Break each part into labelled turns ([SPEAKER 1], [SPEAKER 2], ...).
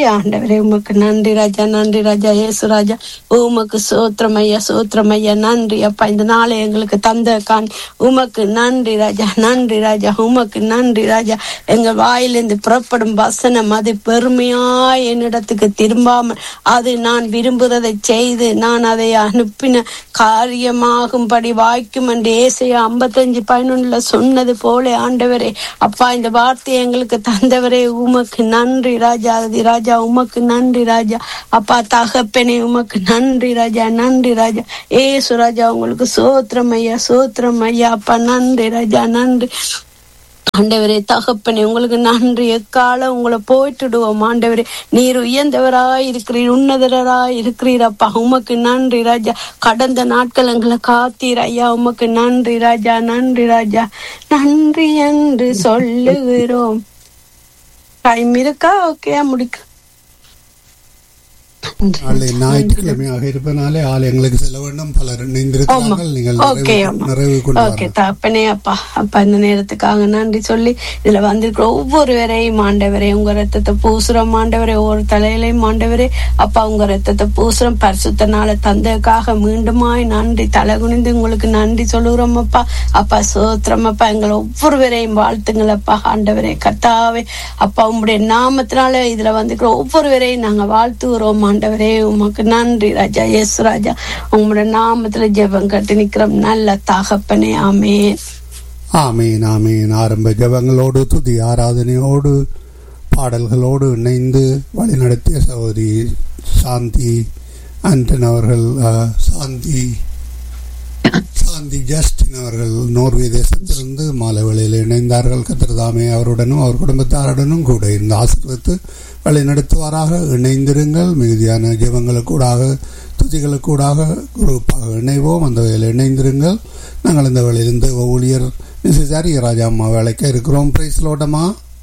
[SPEAKER 1] ஆண்டவரே உமக்கு நன்றி ராஜா நன்றி ராஜா இயேசு ராஜா உமக்கு சோத்திரம் ஐயா சோத்திரம் ஐயா நன்றி அப்பா இந்த நாளை எங்களுக்கு தந்த கான் உமக்கு நன்றி ராஜா நன்றி ராஜா உமக்கு நன்றி ராஜா எங்கள் வாயிலிருந்து புறப்படும் வசனம் அது பெருமையாய் என்னிடத்துக்கு திரும்பாமல் அது நான் விரும்புவதை செய்து நான் அதை அனுப்பின காரியமாகும்படி வாய்க்கும் என்று ஏசையா ஐம்பத்தஞ்சு பதினொன்னுல சொன்னது போல ஆண்டவரே அப்பா இந்த வார்த்தையை எங்களுக்கு தந்தவரே உமக்கு நன்றி ராஜா ஆதி ராஜா உமக்கு நன்றி ராஜா அப்பா தகப்பனே உமக்கு நன்றி ராஜா நன்றி ராஜா ஏசு ராஜா உங்களுக்கு சோத்திரம் ஐயா சோத்திரம் ஐயா அப்பா நன்றி ராஜா நன்றி ஆண்டவரே தகப்பனே உங்களுக்கு நன்றி எக்காலம் உங்களை போயிட்டுடுவோம் ஆண்டவரே நீர் உயர்ந்தவராய் இருக்கிறீர் உன்னதராய் இருக்கிறீர் அப்பா உமக்கு நன்றி ராஜா கடந்த நாட்கள் எங்களை காத்தீர் ஐயா உமக்கு நன்றி ராஜா நன்றி ராஜா நன்றி என்று சொல்லுகிறோம் டைம் இருக்கா ஓகே முடிக்க
[SPEAKER 2] நாளை ஞாயிற்றுக்கிழமையாக இருப்பதனாலே ஆலயங்களுக்கு செல்ல வேண்டும் பலர் இணைந்திருக்கிறார்கள் நீங்கள்
[SPEAKER 1] ஓகே
[SPEAKER 2] நிறைவு- நிறைவு கொண்டு
[SPEAKER 1] ஓகே
[SPEAKER 2] வாருங்கள்.
[SPEAKER 1] தகப்பனே அப்பா அப்பா இந்த நேரத்துக்காக நன்றி சொல்லி இதுல வந்திருக்கிற ஒவ்வொருவரையும் ஆண்டவரே உங்க ரத்தத்தை பூசுறோம் ஆண்டவரே ஒவ்வொரு தலையிலையும் ஆண்டவரே அப்பா உங்க ரத்தத்தை பூசுறோம் பரிசுத்த நாளை தந்ததுக்காக மீண்டுமாய் நன்றி தலை குனிந்து உங்களுக்கு நன்றி சொல்லுகிறோம் அப்பா அப்பா சோத்திரம் அப்பா எங்களை ஒவ்வொருவரையும் வாழ்த்துங்கள் அப்பா ஆண்டவரே கத்தாவே அப்பா உங்களுடைய நாமத்தினால இதுல வந்துக்கிற ஒவ்வொருவரையும் நாங்க வாழ்த்துகிறோம் ஆண்டவரே உமக்கு நன்றி ராஜா எஸ் ராஜா உங்களுடைய நாமத்துல ஜெபம் கட்டி நிக்கிறோம் நல்ல தகப்பனே ஆமென்
[SPEAKER 2] ஆமீன் ஆமீன் ஆரம்ப ஜபங்களோடு துதி ஆராதனையோடு பாடல்களோடு இணைந்து வழிநடத்திய சகோதரி சாந்தி ஆண்டன் அவர்கள் அஹ், சாந்தி சாந்தி ஜஸ்டின் அவர்கள் நோர்வே தேசத்திலிருந்து மாலை வேளையில் இணைந்தார்கள் கத்திரதாமே அவருடனும் அவர் குடும்பத்தாருடனும் கூட இருந்து ஆசீர்வத்து வழி நடத்துவாராக இணைந்திருங்கள் மிகுதியான ஜெபங்களுக்கூடாக துதிகளுக்கூடாக குரூப்பாக இணைவோம் அந்த வேலையில் இணைந்திருங்கள் நாங்கள் இந்த வேலையிலிருந்து ஊழியர் மிஸ்ஸஸ் ராஜா அம்மா வேலைக்கு இருக்கிறோம் பிரைஸ் லோட்டமா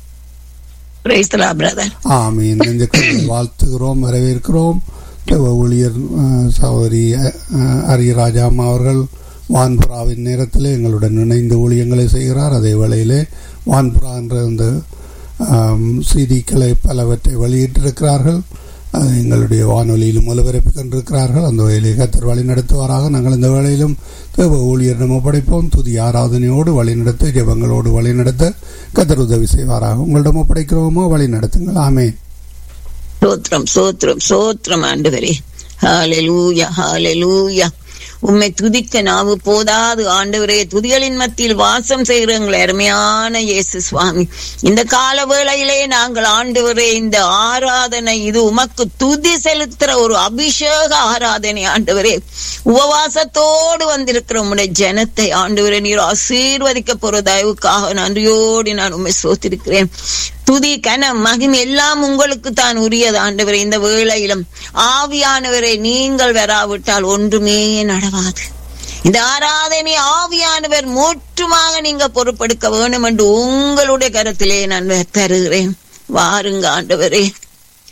[SPEAKER 1] பிரதர்
[SPEAKER 2] ஆமீன் நெஞ்சுக்களை வாழ்த்துகிறோம் வரவேற்கிறோம் தேவ ஊழியர் அஹ், சகோதரி அஹ், அரியராஜா அம்மா அவர்கள் வான்புறாவின் நேரத்தில் எங்களுடன் இணைந்து ஊழியங்களை செய்கிறார் அதே வேளையிலே வான்புறா என்ற அந்த சிடிக்களை பலவற்றை வெளியிட்டிருக்கிறார்கள் அது எங்களுடைய வானொலியிலும் ஒலிபரப்பிக் கொண்டிருக்கிறார்கள் அந்த வேலையை கத்தர் வழி நடத்துவாராக நாங்கள் இந்த வேளையிலும் தேவ ஊழியரிடம் ஒப்படைப்போம் துதி ஆராதனையோடு வழி நடத்த ஜெபங்களோடு வழி நடத்த கத்தர் உதவி செய்வாராக உங்களிடம் ஒப்படைக்கிறோமோ வழி நடத்துங்கள் ஆமே
[SPEAKER 3] சோத்திரம் சோத்திரம் சோத்திரம் ஆண்டவரே ஹalleluya ஹalleluya உம்மை துதிக்க நாவு போதாது ஆண்டவரே துதிகளின் மத்தியில் வாசம் செய்கிற எங்கள் அருமையான இயேசு சுவாமி இந்த கால வேளையிலே நாங்கள் ஆண்டவரே இந்த ஆராதனை இது உமக்கு துதி செலுத்துற ஒரு அபிஷேக ஆராதனை ஆண்டவரே உபவாசத்தோடு வந்திருக்கிற உம்முடைய ஜனத்தை ஆண்டவரே நீர் ஆசீர்வதிக்க போற தயவுக்காக நன்றியோடு நான் உண்மை சோத்திருக்கிறேன் துதி கன மகிமை எல்லாம் உங்களுக்கு தான் உரியது ஆண்டவரே இந்த வேளையிலும் ஆவியானவரை நீங்கள் வராவிட்டால் ஒன்றுமே நடவாது இந்த ஆராதனை ஆவியானவர் முற்றுமாக நீங்க பொறுப்பெடுக்க வேண்டும் என்று உங்களுடைய கருத்திலே நான் தருகிறேன் வாருங்க ஆண்டவரே